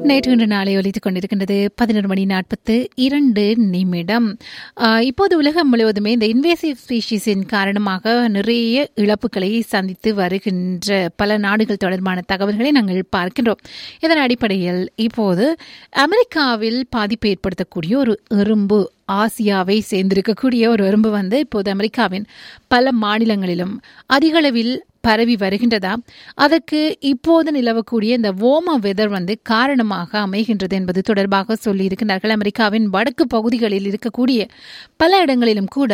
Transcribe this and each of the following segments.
நேற்று இன்று நாளை ஒலித்துக் கொண்டிருக்கின்றது பதினொரு மணி நாற்பத்து இரண்டு நிமிடம் ஆஹ், இப்போது உலகம் முழுவதுமே இந்த இன்வேசிவ் ஸ்பீஷீஸின் காரணமாக நிறைய இழப்புகளை சந்தித்து வருகின்ற பல நாடுகள் தொடர்பான தகவல்களை நாங்கள் பார்க்கின்றோம் இதன் அடிப்படையில் இப்போது அமெரிக்காவில் பாதிப்பு ஏற்படுத்தக்கூடிய ஒரு எறும்பு ஆசியாவை சேர்ந்திருக்கக்கூடிய ஒரு எறும்பு வந்து இப்போது அமெரிக்காவின் பல மாநிலங்களிலும் அதிகளவில் பரவி வருகின்றதா அதற்கு இப்போது நிலவக்கூடிய இந்த ஓம வெதர் வந்து காரணமாக அமைகின்றது என்பது தொடர்பாக சொல்லியிருக்கிறார்கள் அமெரிக்காவின் வடக்கு பகுதிகளில் இருக்கக்கூடிய பல இடங்களிலும் கூட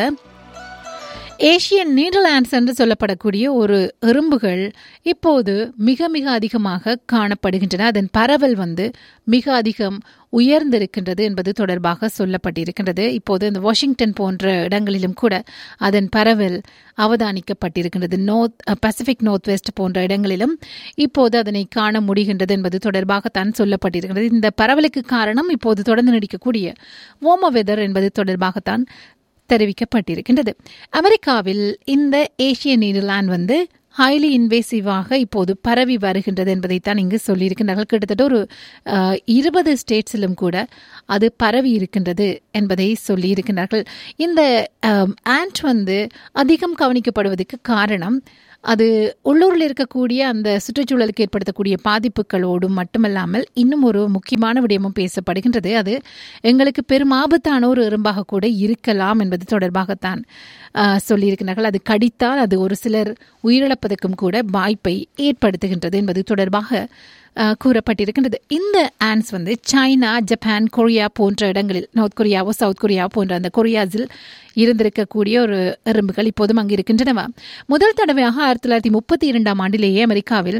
ஏசியன் நீடர்லாண்ட்ஸ் என்று சொல்லப்படக்கூடிய ஒரு எறும்புகள் இப்போது மிக மிக அதிகமாக காணப்படுகின்றன அதன் பரவல் வந்து மிக அதிகம் உயர்ந்திருக்கின்றது என்பது தொடர்பாக சொல்லப்பட்டிருக்கின்றது இப்போது இந்த வாஷிங்டன் போன்ற இடங்களிலும் கூட அதன் பரவல் அவதானிக்கப்பட்டிருக்கின்றது நோர்த் பசிபிக் நோர்த் வெஸ்ட் போன்ற இடங்களிலும் இப்போது அதனை காண முடிகின்றது என்பது தொடர்பாகத்தான் சொல்லப்பட்டிருக்கிறது இந்த பரவலுக்கு காரணம் இப்போது தொடர்ந்து நீடிக்கக்கூடிய ஓம வெதர் என்பது தொடர்பாகத்தான் தெரிவிக்கப்பட்டிருக்கின்றது அமெரிக்காவில் இந்த ஏசிய நீர்லாண்ட் வந்து ஹைலி இன்வேசிவாக இப்போது பரவி வருகின்றது என்பதைத்தான் இங்கு சொல்லியிருக்கின்றார்கள் கிட்டத்தட்ட ஒரு அஹ், இருபது ஸ்டேட்ஸிலும் கூட அது பரவி இருக்கின்றது என்பதை சொல்லியிருக்கிறார்கள் இந்த ஆண்ட் வந்து அதிகம் கவனிக்கப்படுவதற்கு காரணம் அது உள்ளூரில் இருக்கக்கூடிய அந்த சுற்றுச்சூழலுக்கு ஏற்படுத்தக்கூடிய பாதிப்புகளோடும் மட்டுமல்லாமல் இன்னும் ஒரு முக்கியமான விடயமும் பேசப்படுகின்றது அது எங்களுக்கு பெரும் ஆபத்தான ஒரு எறும்பாக கூட இருக்கலாம் என்பது தொடர்பாகத்தான் ஆஹ், சொல்லியிருக்கிறார்கள் அது கடித்தால் அது ஒரு சிலர் உயிரிழப்பதற்கும் கூட வாய்ப்பை ஏற்படுத்துகின்றது என்பது தொடர்பாக ஆஹ், கூறப்பட்டிருக்கின்றது இந்த ஆன்ஸ் வந்து சைனா ஜப்பான் கொரியா போன்ற இடங்களில் நார்த் கொரியாவோ சவுத் கொரியா போன்ற அந்த கொரியாஸில் இருந்திருக்கக்கூடிய ஒரு எறும்புகள் இப்போதும் அங்கு இருக்கின்றனவா முதல் தடவையாக ஆயிரத்தி தொள்ளாயிரத்தி முப்பத்தி இரண்டாம் ஆண்டிலேயே அமெரிக்காவில்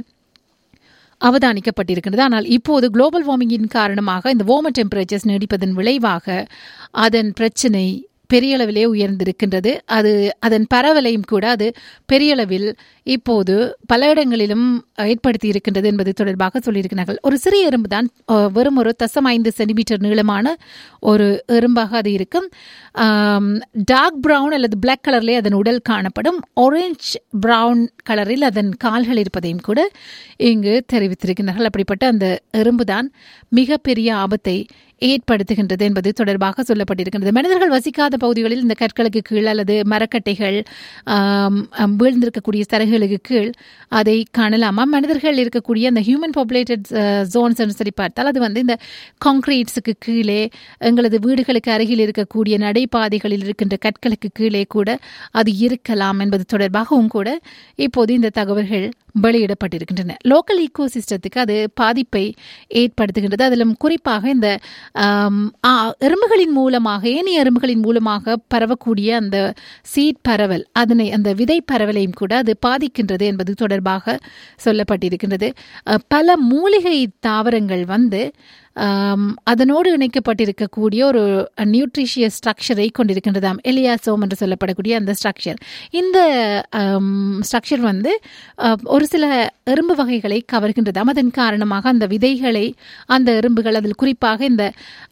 அவதானிக்கப்பட்டிருக்கின்றது ஆனால் இப்போது குளோபல் வார்மிங்கின் காரணமாக இந்த வார்மர் டெம்பரேச்சர்ஸ் நீடிப்பதன் விளைவாக அதன் பிரச்சினை பெரிய அளவிலே உயர்ந்திருக்கின்றது அது அதன் பரவலையும் கூட அது பெரிய அளவில் இப்போது பல இடங்களிலும் ஏற்படுத்தி இருக்கின்றது என்பது தொடர்பாக சொல்லியிருக்கிறார்கள் ஒரு சிறிய எறும்பு தான் அஹ், வெறும் ஒரு தசம் ஐந்து சென்டிமீட்டர் நீளமான ஒரு எறும்பாக அது இருக்கும் டார்க் பிரவுன் அல்லது பிளாக் கலர்லேயே அதன் உடல் காணப்படும் ஆரஞ்ச் பிரவுன் கலரில் அதன் கால்கள் இருப்பதையும் கூட இங்கு தெரிவித்திருக்கிறார்கள் அப்படிப்பட்ட அந்த எறும்பு தான் மிகப்பெரிய ஆபத்தை ஏற்படுத்துகின்றது என்பது தொடர்பாக சொல்லப்பட்டிருக்கின்றது மனிதர்கள் வசிக்காத பகுதிகளில் இந்த கற்களுக்கு கீழ் அல்லது மரக்கட்டைகள் ஆம், ஆம், வீழ்ந்திருக்கக்கூடிய சரகுகளுக்கு கீழ் அதை காணலாமா மனிதர்கள் இருக்கக்கூடிய அந்த ஹியூமன் பாப்புலேட்டட் ஜோன்ஸ் சரி பார்த்தால் அது வந்து இந்த கான்கிரீட்ஸுக்கு கீழே எங்களது வீடுகளுக்கு அருகில் இருக்கக்கூடிய நடைபாதைகளில் இருக்கின்ற கற்களுக்கு கீழே கூட அது இருக்கலாம் என்பது தொடர்பாகவும் கூட இப்போது இந்த தகவல்கள் வெளியிடப்பட்டிருக்கின்றன லோக்கல் ஈகோ சிஸ்டத்துக்கு அது பாதிப்பை ஏற்படுத்துகின்றது அதிலும் குறிப்பாக இந்த ஆம், ஆ, எறும்புகளின் மூலமாக ஏனைய எறும்புகளின் மூலமாக பரவக்கூடிய அந்த சீட் பரவல் அதனை அந்த விதை பரவலையும் கூட அது பாதிக்கின்றது என்பது தொடர்பாக சொல்லப்பட்டிருக்கின்றது அ, பல மூலிகை தாவரங்கள் வந்து ஆம், அதனோடு இணைக்கப்பட்டிருக்கக்கூடிய ஒரு நியூட்ரிஷியஸ் ஸ்ட்ரக்சரை கொண்டிருக்கின்றதாம் எலியாசோம் என்று சொல்லப்படக்கூடிய அந்த ஸ்ட்ரக்சர் இந்த ஸ்ட்ரக்சர் வந்து அ, ஒரு சில எறும்பு வகைகளை கவர்கின்றதாம் அதன் காரணமாக அந்த விதைகளை அந்த எறும்புகள் அதில் குறிப்பாக இந்த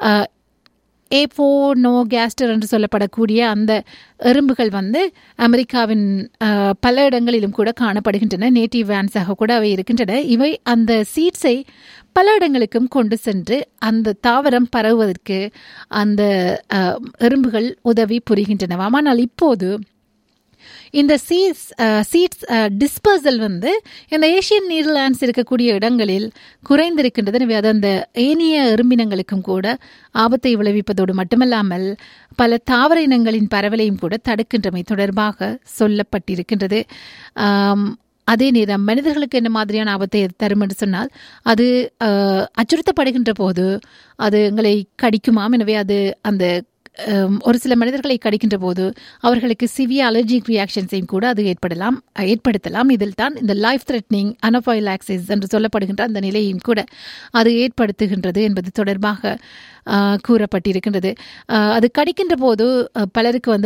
ஏபோ நோ கேஸ்டர் என்று சொல்லப்படக்கூடிய அந்த எறும்புகள் வந்து அமெரிக்காவின் அஹ், பல இடங்களிலும் கூட காணப்படுகின்றன நேட்டிவ் வேன்ஸாக கூட அவை இருக்கின்றன இவை அந்த சீட்ஸை பல இடங்களுக்கும் கொண்டு சென்று அந்த தாவரம் பரவுவதற்கு அந்த அஹ், எறும்புகள் உதவி புரிகின்றனவாம் ஆனால் இப்போது இந்த சீட்ஸ் சீட்ஸ் டிஸ்பர்சல் வந்து இந்த ஏசியன் நீர்லாண்ட்ஸ் இருக்கக்கூடிய இடங்களில் குறைந்திருக்கின்றது எனவே அது அந்த ஏனைய எறும்பினங்களுக்கும் கூட ஆபத்தை விளைவிப்பதோடு மட்டுமல்லாமல் பல தாவர இனங்களின் பரவலையும் கூட தடுக்கின்றமை தொடர்பாக சொல்லப்பட்டிருக்கின்றது ஆம், அதே நேரம் மனிதர்களுக்கு என்ன மாதிரியான ஆபத்தை அது தரும் என்று சொன்னால் அது அஹ், அச்சுறுத்தப்படுகின்ற போது அது எங்களை கடிக்குமாம் எனவே அது அந்த ஹம், ஒரு சில மனிதர்களை கடிக்கின்ற போது அவர்களுக்கு சிவிய அலர்ஜிக் ரியாக்ஷன்ஸையும் கூட அது ஏற்படலாம் அஹ், ஏற்படுத்தலாம் இதில் தான் இந்த லைஃப் த்ரெட்னிங் அனஃபைலாக்சிஸ் என்று சொல்லப்படுகின்ற அந்த நிலையையும் கூட அது ஏற்படுத்துகின்றது என்பது தொடர்பாக ஆஹ், கூறப்பட்டிருக்கின்றது ஆஹ், அது கடிக்கின்ற போது அஹ், பலருக்கு வந்து லோ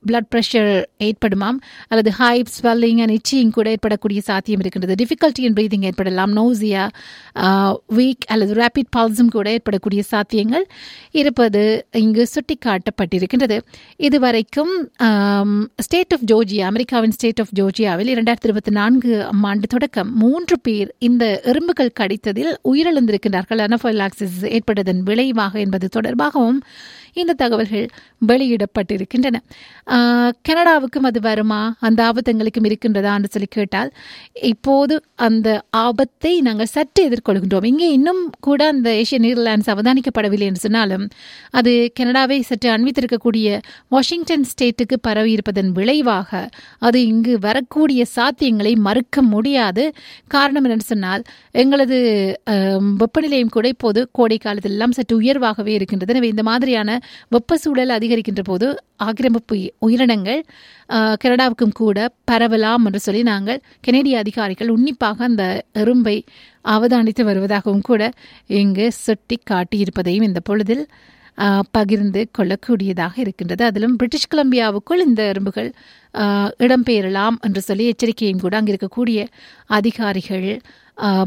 பிளட் ப்ரெஷர் ஏற்படுமாம் அல்லது ஹை ஸ்வெல்லிங் அண்ட் இச்சிங் கூட ஏற்படக்கூடிய சாத்தியம் இருக்கின்றது டிஃபிகல்ட்டி இன் பிரீதிங் ஏற்படலாம் நோசியா வீக் அல்லது ரேபிட் பல்ஸும் கூட ஏற்படக்கூடிய சாத்தியங்கள் இருப்பது இங்கு சுட்டிக்காட்டப்பட்டிருக்கின்றது இதுவரைக்கும் ஸ்டேட் ஆஃப் ஜோர்ஜியா அமெரிக்காவின் ஸ்டேட் ஆஃப் ஜோர்ஜியாவில் இரண்டாயிரத்தி இருபத்தி நான்கு ஆண்டு தொடக்கம் மூன்று பேர் இந்த எறும்புகள் கடித்ததில் உயிரிழந்திருக்கின்றார்கள் அனஃபைலாக்சிஸ் ஏற்பட்டதன் விளைவாக என்பது தொடர்பாகவும் இந்த தகவல்கள் வெளியிடப்பட்டிருக்கின்றன கனடாவுக்கும் அது வருமா அந்த ஆபத்தங்களுக்கும் இருக்கின்றதா என்று சொல்லி கேட்டால் இப்போது அந்த ஆபத்தை நாங்கள் சற்று எதிர்கொள்கின்றோம் இங்கே இன்னும் கூட அந்த ஏஷியன் நீர்லாண்ட்ஸ் அவதானிக்கப்படவில்லை என்று சொன்னாலும் அது கனடாவை சற்று அண்மித்திருக்கக்கூடிய வாஷிங்டன் ஸ்டேட்டுக்கு பரவி இருப்பதன் விளைவாக அது இங்கு வரக்கூடிய சாத்தியங்களை மறுக்க முடியாது காரணம் என்னென்னு சொன்னால் எங்களது வெப்பநிலையும் கூட இப்போது கோடை காலத்தில் எல்லாம் சற்று உயர்வாகவே இருக்கின்றது எனவே இந்த மாதிரியான வெப்ப சூழல் அதிகரிக்கின்ற போது ஆக்கிரமிப்பு உயிரினங்கள் கனடாவுக்கும் கூட பரவலாம் என்று சொல்லி நாங்கள் கனேடிய அதிகாரிகள் உன்னிப்பாக அந்த எறும்பை அவதானித்து வருவதாகவும் கூட இங்கு சுட்டி காட்டியிருப்பதையும் இந்த பொழுதில் பகிர்ந்து கொள்ளக்கூடியதாக இருக்கின்றது அதிலும் பிரிட்டிஷ் கொலம்பியாவுக்குள் இந்த எறும்புகள் இடம்பெயரலாம் என்று சொல்லி எச்சரிக்கையும் கூட அங்கு இருக்கக்கூடிய அதிகாரிகள்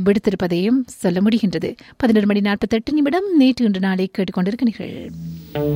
விடுத்திருப்பதையும் சொல்ல முடிகின்றது பதினொரு மணி நாற்பத்தெட்டு நிமிடம் நேற்று இன்று நாளை கேட்டுக்கொண்டிருக்கிறீர்கள்